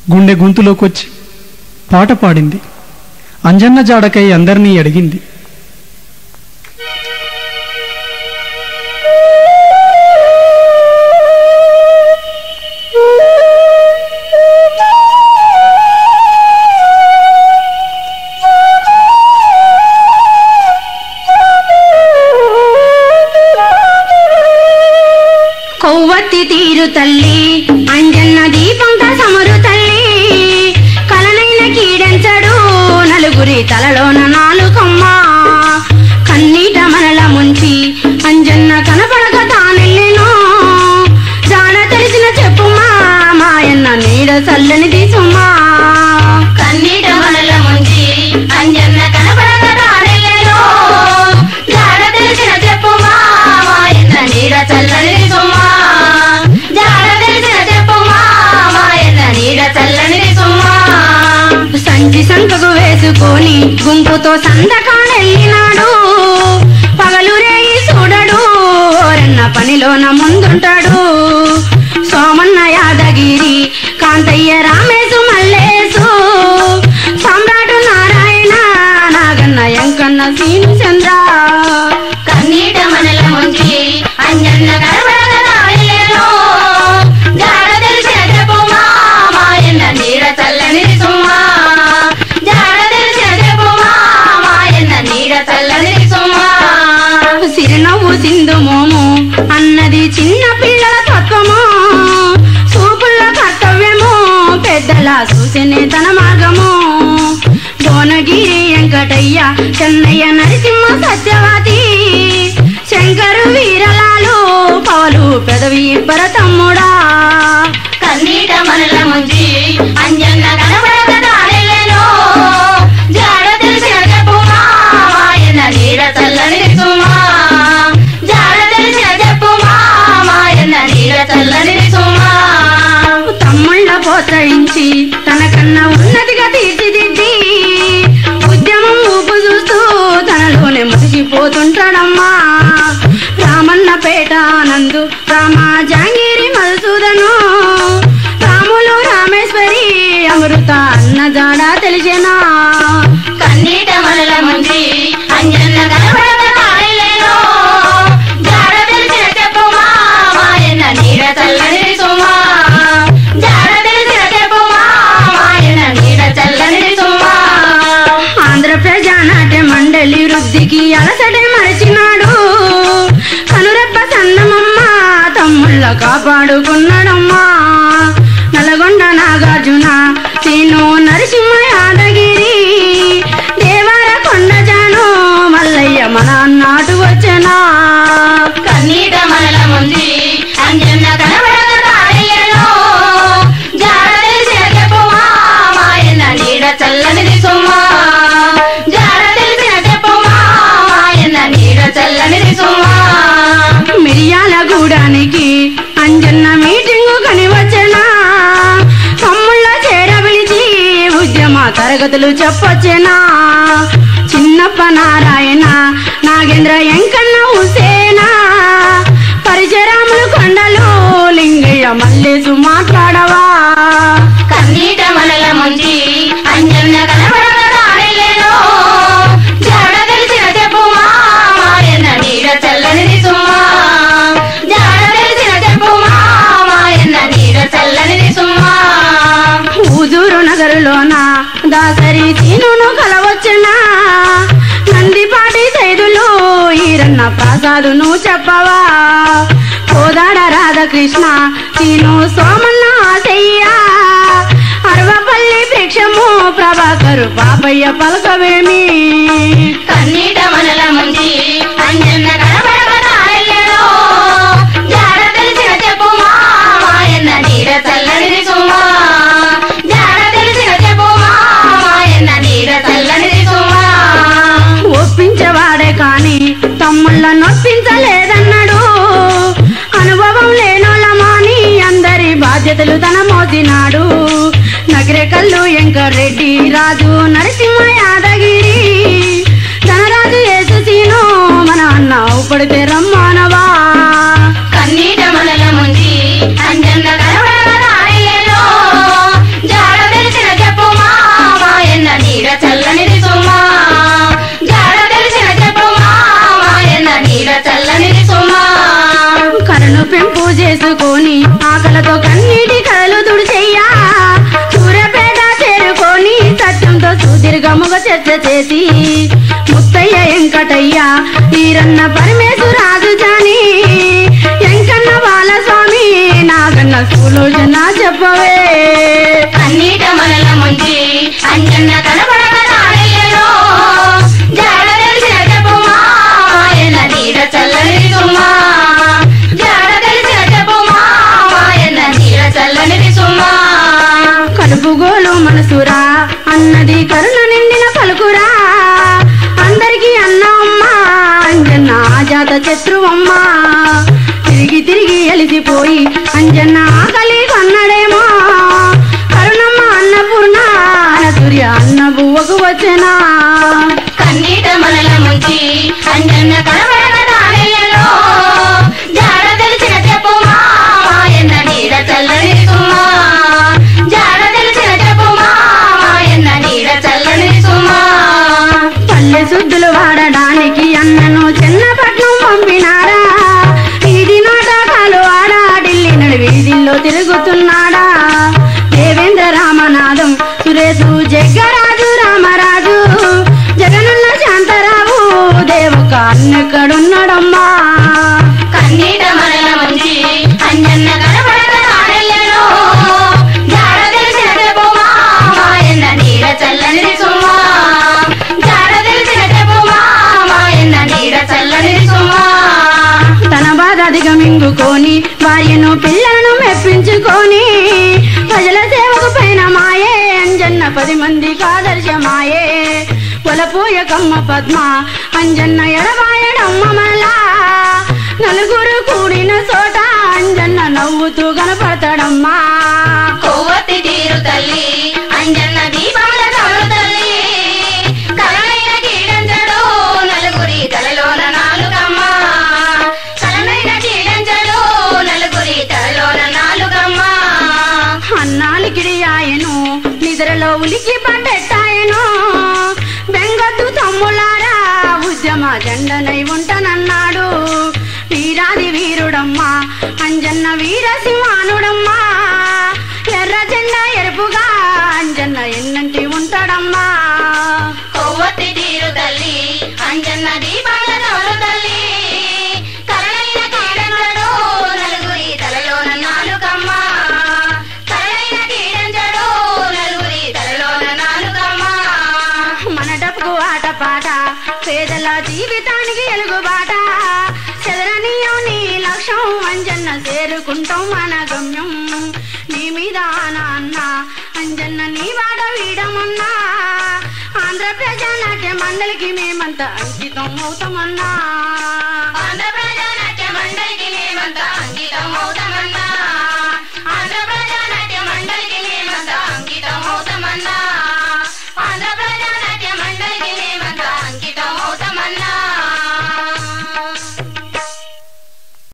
గుండె గొంతులోకొచ్చి పాట పాడింది అంజన్న జాడకై అందరినీ అడిగింది కొవ్వొత్తి తీరు తల్లి అంజన్న దీపంత సమరు తల్లి కలనైన కీడంచడు నలుగురి తలలోన నాలుకమ్మ కన్నీట మనల ముంచి అంజన్న కనపడక తానెళ్ళెను జాడ తెలిసిన చెప్పుమా మాయన్న నీడ చల్లని తీసుమా కన్నీట మనల ముంచి అంజన్న కనపడక తానెళ్ళెను జాడ తెలిసిన చెప్పుమా మాయన్న నీడ చల్లని సుమా జాడ తెలిసిన చెప్పుమా మాయన్న నీడ చల్లని సుమా సంచి సంకకు వేసుకొని గుంపుతో సందకాడెళ్ళినాడు పగలు రేగి చూడడు ఓరన్న పనిలోన ముందుంటాడు సోమన్న యాదగిరి కాంతయ్య రామేశు మల్లేసు సామ్రాటు నారాయణ నాగన్న ఎంకన్న సీను చంద్ర కన్నీట మనల ముంచి అంజన్న కనబడగదాడేలో జాడ తెలిసిన చెప్పుమా మాయన్న నీడ చల్లని సుమా జాడ తెలిసిన చెప్పుమా మాయన్న నీడ చల్లని సుమా సిరినవ్వు సింధు మోము అన్నది చిన్న పిల్లల తత్వము చూపుల కర్తవ్యము పెద్దల చూసినే తన మార్గము భువనగిరి వెంకటయ్య చెన్నయ్య నరసింహ సత్యవతి శంకరు వీరలాలు పవలు పెదవి ఇబ్బర తమ్ముడా కన్నీట మనల ముంచి అంజన్న కనబడక తాడెళ్ళెను జాడ తెలిసిన చెప్పుమా మాయన్న నీడ చల్లని సుమా జాడ తెలిసిన చెప్పుమా మాయన్న నీడ చల్లని సుమా తమ్ముళ్ళ ప్రోత్సహించి తనకన్నా ఉన్నతిగా తీర్చిదిద్ది ఉద్యమం ఊపు చూస్తూ తనలోనే మురిసిపోతుంటాడమ్మా రామన్న పేట నందు రామ జాంగిరి మధుసూదను రాములు రామేశ్వరి అమృత అన్న జాడ తెలిసేనా కన్నీట మనల ముంచి అంజన్న కనబడక తాడేలేను జాడ తెలిసిన చెప్పుమా మాయన్న నీడ చల్లని సుమా జాడ తెలిసిన చెప్పుమా మాయన్న నీడ చల్లని సుమా ఆంధ్ర ప్రజానాట్య మండలి వృద్ధికి అలసటే మరచినాడు కనురెప్ప సన్నమమ్మ తమ్ముళ్ళ కాపాడుకున్నాడమ్మా నల్గొండ నాగార్జున నేను నరసింహ యాదగిరి దేవర కొండ జాను మల్లయ్య మన నాటు వచ్చనా కన్నీట మనల ముంచి అంజన్న కనబడక తాడయ్యలో జాడ తెలిసిన చెప్పుమా మాయన్న నీడ చల్లని సుమా జాడ తెలిసిన చెప్పుమా మాయన్న నీడ చల్లని సుమా మిరియాల గూడానికి అంజన్న మీటింగు కని వచ్చనా తమ్ముళ్ళ చేర పిలిచి ఉద్యమ తరగతులు చెప్పొచ్చేనా చిన్నప్ప నారాయణ నాగేంద్ర ఎంకన్న హుసేనా పరిచరాములు కొండలు లింగయ్య మల్లేసు మాట్లాడవా కన్నీట మనల ముంచి అంజన్న కనబడక తాడేలేను జాడ తెలిసిన చెప్పుమా మాయన్న నీడ చల్లని సుమా జాడ తెలిసిన చెప్పుమా మాయన్న నీడ చల్లని సుమా ఊజూరు నగరులోన దాసరి తీనును కలవచ్చునా నందిపాటి సైదులు ఈరన్న ప్రసాదును చెప్పవా కోదాడ రాధాకృష్ణ తీను సోమన్న ఆశయ్య అరవపల్లి భిక్షము ప్రభాకరు పాపయ్య పలకవేమి కన్నీట మనల ముంచి అంజన్న కనబడక తాడెళ్ళెను. జాడ తెలిసిన చెప్పుమా మాయన్న నీడ చల్లని సుమా జాడ తెలిసిన చెప్పుమా మాయన్న నీడ చల్లని సుమా ఒప్పించేవాడే కాని తమ్ముళ్ళ నొప్పించలేదన్నాడు అనుభవం లేనోళ్ళమాని అందరి బాధ్యతలు తన మోసినాడు నగరేకల్లు ఎంకరెడ్డి రాజు నరసింహ యాదగిరి ధనరాజు యేసు సీను మన అన్న పడితే రమ్మానవా కన్నీట మనల ముంచి అంజన్న కనబడక తాడయ్యలో జాడ చేసుకొని ఆకలతో కన్నీటి కలలు తుడిచెయ్యా సూర్యపేట చేరుకొని సత్యంతో సుదీర్ఘముగ చర్చ చేసి ముత్తయ్య వెంకటయ్య ఈరన్న పరమేశ్వరాజు జాని ఎంకన్న బాలస్వామి నాగన్న సులోచన చెప్పవే కన్నీట మనల ముంచి అంజన్న కనబడక రాడయ్యలో జాడ తెలిసిన చెప్పుమా మాయన్న నీడ చల్లని సుమా జాడ తెలిసిన చెప్పుమా మాయన్న నీడ చల్లని సుమా కలుపుగోలు మనసురా అన్నది కరుణ నిండిన పలుకురా అందరికీ అన్న అమ్మ అంజన్న ఆజాత శత్రువమ్మ తిరిగి తిరిగి ఎలిసిపోయి అంజన్న ఆకలి కొన్నడేమో కరుణమ్మ అన్నపూర్ణ సూర్య అన్న బువ్వకు వచ్చేనా కన్నీట మనల ముంచి అంజన్న కనబడక రాడయ్యలో జాడ తెలిసిన చెప్పుమా మాయన్న నీడ చల్లని సుమా జాడ తెలిసిన చెప్పుమా మాయన్న నీడ చల్లని సుమా పల్లె శుద్ధులు వాడడానికి అన్నను చిన్నపట్నం పంపినారా వీధి నాటకాలు ఆడా ఢిల్లీ నడి వీధిల్లో తిరుగుతున్నాడా దేవేంద్ర రామనాథం సురేశు జగ్గరాజు రామరాజు జగనన్న శాంతరావు దేవక అన్నెక్కడున్నాడమ్మా కన్నీట మనల ముంచి అంజన్న కనబడక రాడయ్యలో జాడ తెలిసిన చెప్పుమా మాయన్న నీడ చల్లని సుమా జాడ తెలిసిన చెప్పుమా మాయన్న నీడ చల్లని సుమా తన బాధ దిగమింగుకొని భార్యను పిల్లలను మెప్పించుకొని ప్రజల సేవకు పైన మాయే అంజన్న పది మంది ఆదర్శమాయే పొలపోయ కమ్మ పద్మ అంజన్న ఎడబాయడమ్మ మళ్ళా నలుగురు కూడిన చోట అంజన్న నవ్వుతూ కనపడతాడమ్మా కొవ్వొత్తి తీరు తల్లి అంజన్న దీపముల కమరు తల్లి కలనైన కీడంచడు నలుగురి తలలోన నాలుగమ్మ కలనైన కీడంచడు నలుగురి తలలోన నాలుగమ్మ అన్నాలికిడి ఆయను నిద్రలో ఉలికి పడ్డెట్టాయను బెంగొద్దు తమ్ములారా ఉద్యమ జెండనై ఉంటానన్నాడు వీరాది వీరుడమ్మా అంజన్న వీరసింహానుడమ్మా ఎర్ర జెండా ఎరుపుగా అంజన్న ఎన్నంటి ఉంటాడమ్మా కొవ్వొత్తి తీరు తల్లి అంజన్న దీపముల కమరు తల్లి కలనైన కీడంచడు నలుగురి తలలోన నాలుగమ్మ కలనైన కీడంచడు నలుగురి తలలోన నాలుగమ్మ మన డబ్బు ఆట పాట పేదల జీవితానికి ఎలుగుబాట చెదరనీయం నీ లక్ష్యం అంజన్న చేరుకుంటాం మన గమ్యం నీ మీద నాన్న అంజన్న నీ వాడ వీడమన్నా ఆంధ్ర ప్రజానాట్య మండలికి మేమంతా అంకితం అవుతామన్నా ఆంధ్ర ప్రజానాట్య మండలికి మేమంతా అంకితం అవుతామన్నా